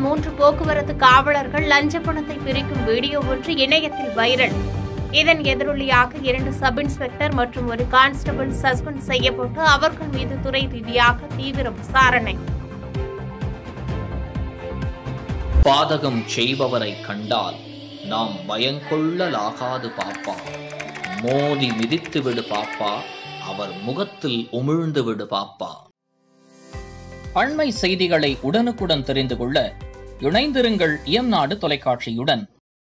மூன்று போக்குவரத்து காவலர்கள் லஞ்ச பணத்தை பிரிக்கும் வீடியோ ஒன்று இணையத்தில் வைரல் இதன் எதிரொலியாக இரண்டு சப் இன்ஸ்பெக்டர் மற்றும் ஒரு கான்ஸ்டபிள் சஸ்பெண்ட் செய்யப்பட்டு அவர்கள் மீது துறை ரீதியாக தீவிர விசாரணை பாதகம் செய்பவரை கண்டால் நாம் பயங்கொள்ளலாகாது பாப்பா மோதி மிதித்து விடு பாப்பா அவர் முகத்தில் உமிழ்ந்து விடு பாப்பா அண்மை செய்திகளை உடனுக்குடன் தெரிந்து கொள்ள இணைந்திருங்கள் இயம்நாடு தொலைக்காட்சியுடன்